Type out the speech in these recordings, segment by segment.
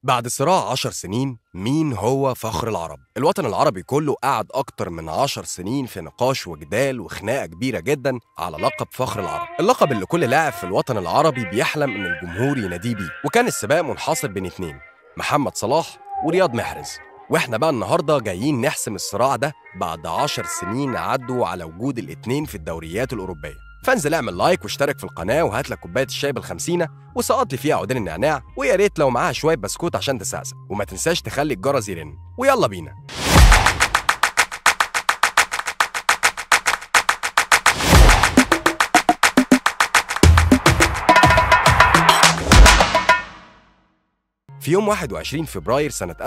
بعد صراع عشر سنين مين هو فخر العرب؟ الوطن العربي كله قعد أكتر من عشر سنين في نقاش وجدال وخناقة كبيرة جدا على لقب فخر العرب اللقب اللي كل لاعب في الوطن العربي بيحلم إن الجمهور يناديه بيه وكان السباق منحصر بين اتنين محمد صلاح ورياض محرز واحنا بقى النهارده جايين نحسم الصراع ده بعد عشر سنين عدوا على وجود الاتنين في الدوريات الأوروبية فانزل اعمل لايك واشترك في القناه وهات لك كوبايه الشاي بالخمسينه وسقط لي فيها عودين النعناع ويا ريت لو معاها شويه بسكوت عشان تسقسق وما تنساش تخلي الجرس يرن ويلا بينا في يوم 21 فبراير سنة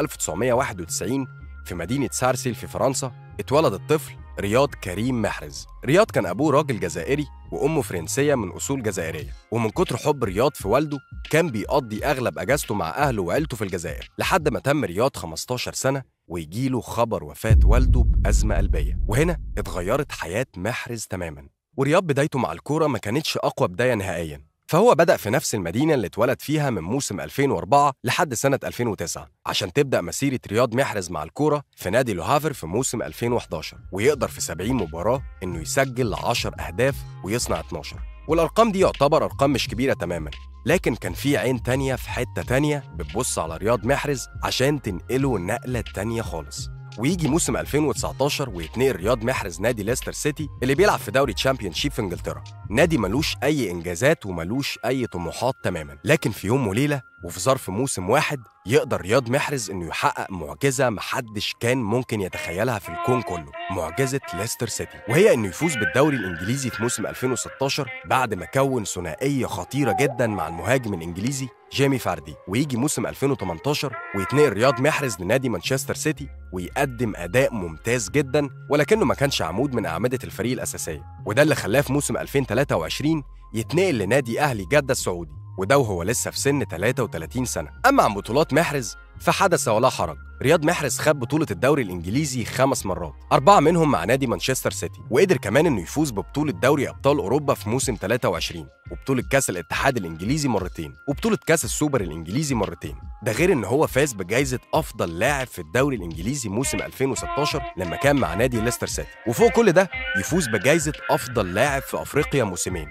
1991 في مدينة سارسيل في فرنسا اتولد الطفل رياض كريم محرز رياض كان أبوه راجل جزائري وأمه فرنسية من أصول جزائرية ومن كتر حب رياض في والده كان بيقضي أغلب أجازته مع أهله وعيلته في الجزائر لحد ما تم رياض 15 سنة ويجيله خبر وفاة والده بأزمة قلبية وهنا اتغيرت حياة محرز تماما ورياض بدايته مع الكورة ما كانتش أقوى بداية نهائيا فهو بدأ في نفس المدينة اللي اتولد فيها من موسم 2004 لحد سنة 2009 عشان تبدأ مسيرة رياض محرز مع الكورة في نادي لوهافر في موسم 2011 ويقدر في 70 مباراة إنه يسجل 10 أهداف ويصنع 12 والأرقام دي يعتبر أرقام مش كبيرة تماما لكن كان في عين تانية في حتة تانية بتبص على رياض محرز عشان تنقله النقلة التانية خالص ويجي موسم 2019 ويتنقل رياض محرز نادي ليستر سيتي اللي بيلعب في دوري تشامبيون شيب في انجلترا نادي ملوش اي انجازات وملوش اي طموحات تماما لكن في يوم وليله وفي ظرف موسم واحد يقدر رياض محرز انه يحقق معجزه محدش كان ممكن يتخيلها في الكون كله معجزه ليستر سيتي وهي انه يفوز بالدوري الانجليزي في موسم 2016 بعد ما كون ثنائيه خطيره جدا مع المهاجم الانجليزي جيمي فاردي ويجي موسم 2018 ويتنقل رياض محرز لنادي مانشستر سيتي ويقدم اداء ممتاز جدا ولكنه ما كانش عمود من اعمده الفريق الاساسيه وده اللي خلاه في موسم 2023 يتنقل لنادي اهلي جده السعودي وده وهو لسه في سن 33 سنه اما عن بطولات محرز فحدث ولا حرج رياض محرز خد بطولة الدوري الإنجليزي خمس مرات أربعة منهم مع نادي مانشستر سيتي وقدر كمان إنه يفوز ببطولة دوري أبطال أوروبا في موسم 23 وبطولة كأس الاتحاد الإنجليزي مرتين وبطولة كأس السوبر الإنجليزي مرتين ده غير إن هو فاز بجائزة أفضل لاعب في الدوري الإنجليزي موسم 2016 لما كان مع نادي ليستر سيتي وفوق كل ده يفوز بجائزة أفضل لاعب في أفريقيا موسمين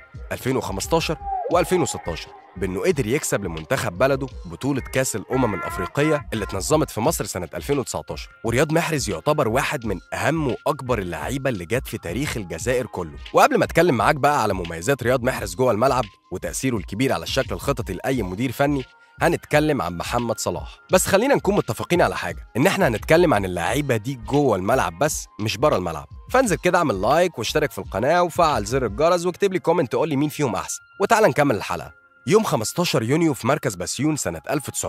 2015 و2016 بانه قدر يكسب لمنتخب بلده بطوله كاس الامم الافريقيه اللي اتنظمت في مصر سنه 2019 ورياض محرز يعتبر واحد من اهم واكبر اللعيبه اللي جت في تاريخ الجزائر كله وقبل ما اتكلم معاك بقى على مميزات رياض محرز جوه الملعب وتاثيره الكبير على الشكل الخططي لاي مدير فني هنتكلم عن محمد صلاح بس خلينا نكون متفقين على حاجه ان احنا هنتكلم عن اللعيبه دي جوه الملعب بس مش بره الملعب فانزل كده اعمل لايك واشترك في القناه وفعل زر الجرس واكتب لي كومنت تقول لي مين فيهم احسن وتعالى نكمل الحلقه يوم 15 يونيو في مركز بسيون سنة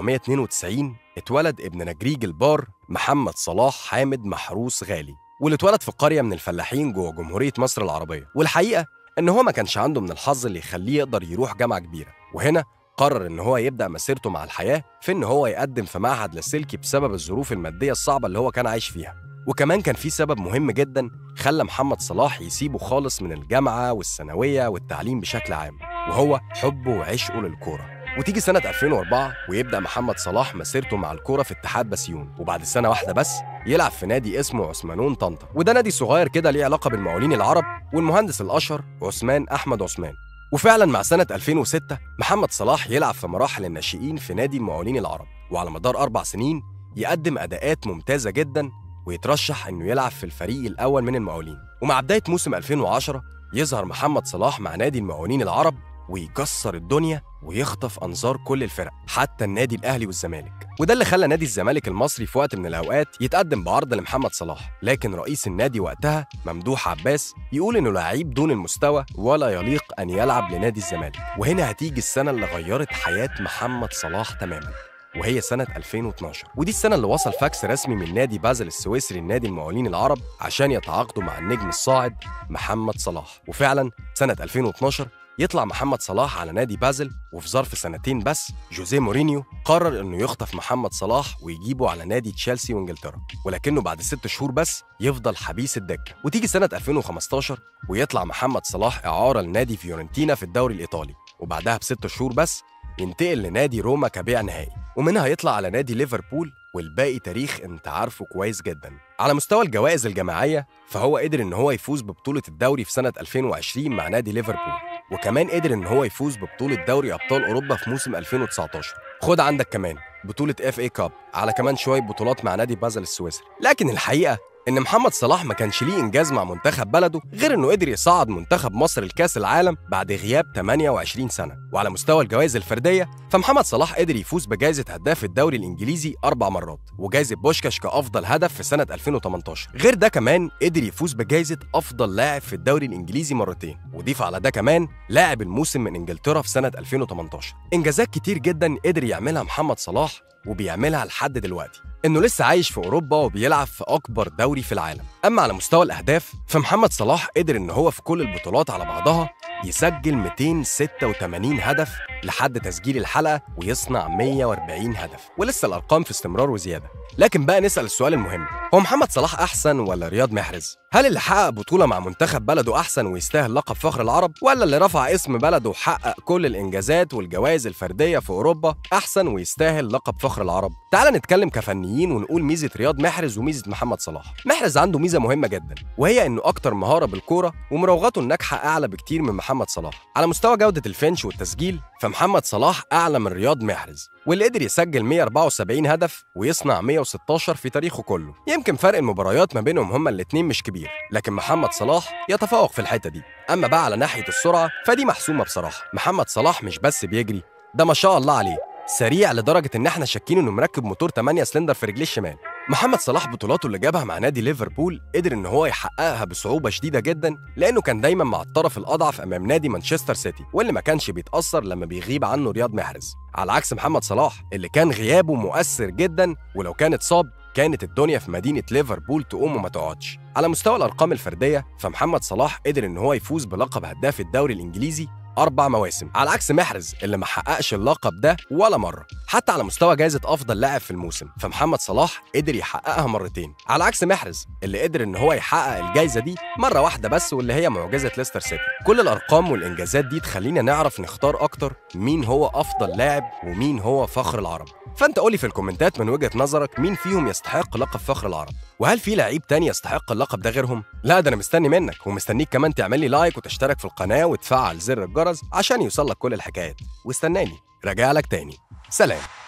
1992 اتولد ابن نجريج البار محمد صلاح حامد محروس غالي واللي اتولد في قرية من الفلاحين جوه جمهورية مصر العربية والحقيقة إن هو ما كانش عنده من الحظ اللي يخليه يقدر يروح جامعة كبيرة وهنا قرر إن هو يبدأ مسيرته مع الحياة في إن هو يقدم في معهد لاسلكي بسبب الظروف المادية الصعبة اللي هو كان عايش فيها وكمان كان في سبب مهم جدا خلى محمد صلاح يسيبه خالص من الجامعة والثانوية والتعليم بشكل عام وهو حبه وعشقه للكورة وتيجي سنة 2004 ويبدأ محمد صلاح مسيرته مع الكورة في اتحاد بسيون وبعد سنة واحدة بس يلعب في نادي اسمه عثمانون طنطا وده نادي صغير كده ليه علاقة بالمقاولين العرب والمهندس الأشهر عثمان أحمد عثمان وفعلا مع سنة 2006 محمد صلاح يلعب في مراحل الناشئين في نادي المقاولين العرب وعلى مدار أربع سنين يقدم أداءات ممتازة جدا ويترشح إنه يلعب في الفريق الأول من المقاولين ومع بداية موسم 2010 يظهر محمد صلاح مع نادي المقاولين العرب ويكسر الدنيا ويخطف انظار كل الفرق حتى النادي الاهلي والزمالك وده اللي خلى نادي الزمالك المصري في وقت من الاوقات يتقدم بعرض لمحمد صلاح لكن رئيس النادي وقتها ممدوح عباس يقول انه لعيب دون المستوى ولا يليق ان يلعب لنادي الزمالك وهنا هتيجي السنه اللي غيرت حياه محمد صلاح تماما وهي سنة 2012 ودي السنة اللي وصل فاكس رسمي من نادي بازل السويسري لنادي المقاولين العرب عشان يتعاقدوا مع النجم الصاعد محمد صلاح وفعلا سنة 2012 يطلع محمد صلاح على نادي بازل وفي ظرف سنتين بس جوزيه مورينيو قرر انه يخطف محمد صلاح ويجيبه على نادي تشيلسي وانجلترا ولكنه بعد ست شهور بس يفضل حبيس الدكه وتيجي سنه 2015 ويطلع محمد صلاح اعاره لنادي فيورنتينا في الدوري الايطالي وبعدها بست شهور بس ينتقل لنادي روما كبيع نهائي ومنها يطلع على نادي ليفربول والباقي تاريخ انت عارفه كويس جدا على مستوى الجوائز الجماعية فهو قدر ان هو يفوز ببطولة الدوري في سنة 2020 مع نادي ليفربول وكمان قدر ان هو يفوز ببطولة دوري ابطال اوروبا في موسم 2019 خد عندك كمان بطولة اف اي كاب على كمان شوية بطولات مع نادي بازل السويسري لكن الحقيقة ان محمد صلاح ما كانش ليه انجاز مع منتخب بلده غير انه قدر يصعد منتخب مصر لكاس العالم بعد غياب 28 سنه وعلى مستوى الجوائز الفرديه فمحمد صلاح قدر يفوز بجائزه هداف الدوري الانجليزي اربع مرات وجائزه بوشكاش كافضل هدف في سنه 2018 غير ده كمان قدر يفوز بجائزه افضل لاعب في الدوري الانجليزي مرتين وضيف على ده كمان لاعب الموسم من انجلترا في سنه 2018 انجازات كتير جدا قدر يعملها محمد صلاح وبيعملها لحد دلوقتي انه لسه عايش في اوروبا وبيلعب في اكبر دوري في العالم اما على مستوى الاهداف فمحمد صلاح قدر ان هو في كل البطولات على بعضها يسجل 286 هدف لحد تسجيل الحلقه ويصنع 140 هدف ولسه الارقام في استمرار وزياده لكن بقى نسال السؤال المهم هو محمد صلاح احسن ولا رياض محرز هل اللي حقق بطوله مع منتخب بلده احسن ويستاهل لقب فخر العرب ولا اللي رفع اسم بلده وحقق كل الانجازات والجوائز الفرديه في اوروبا احسن ويستاهل لقب فخر العرب تعال نتكلم كفنيين ونقول ميزه رياض محرز وميزه محمد صلاح محرز عنده ميزه مهمه جدا وهي انه اكتر مهاره بالكوره ومراوغاته الناجحه اعلى بكتير من محمد صلاح على مستوى جوده الفنش والتسجيل فمحمد صلاح اعلى من رياض محرز واللي قدر يسجل 174 هدف ويصنع 116 في تاريخه كله يمكن فرق المباريات ما بينهم هما الاتنين مش كبير لكن محمد صلاح يتفوق في الحته دي اما بقى على ناحيه السرعه فدي محسومه بصراحه محمد صلاح مش بس بيجري ده ما شاء الله عليه سريع لدرجه ان احنا شاكين انه مركب موتور 8 سلندر في رجليه الشمال محمد صلاح بطولاته اللي جابها مع نادي ليفربول قدر ان هو يحققها بصعوبه شديده جدا لانه كان دايما مع الطرف الاضعف امام نادي مانشستر سيتي واللي ما كانش بيتاثر لما بيغيب عنه رياض محرز على عكس محمد صلاح اللي كان غيابه مؤثر جدا ولو كان اتصاب كانت الدنيا في مدينة ليفربول تقوم وما تقعدش على مستوى الأرقام الفردية فمحمد صلاح قدر إن هو يفوز بلقب هداف الدوري الإنجليزي أربع مواسم على عكس محرز اللي ما حققش اللقب ده ولا مرة حتى على مستوى جائزة أفضل لاعب في الموسم فمحمد صلاح قدر يحققها مرتين على عكس محرز اللي قدر إن هو يحقق الجائزة دي مرة واحدة بس واللي هي معجزة ليستر سيتي كل الأرقام والإنجازات دي تخلينا نعرف نختار أكتر مين هو أفضل لاعب ومين هو فخر العرب فانت قولي في الكومنتات من وجهه نظرك مين فيهم يستحق لقب فخر العرب وهل في لعيب تاني يستحق اللقب ده غيرهم لا ده انا مستني منك ومستنيك كمان تعمل لي لايك وتشترك في القناه وتفعل زر الجرس عشان يوصلك كل الحكايات واستناني راجع لك تاني سلام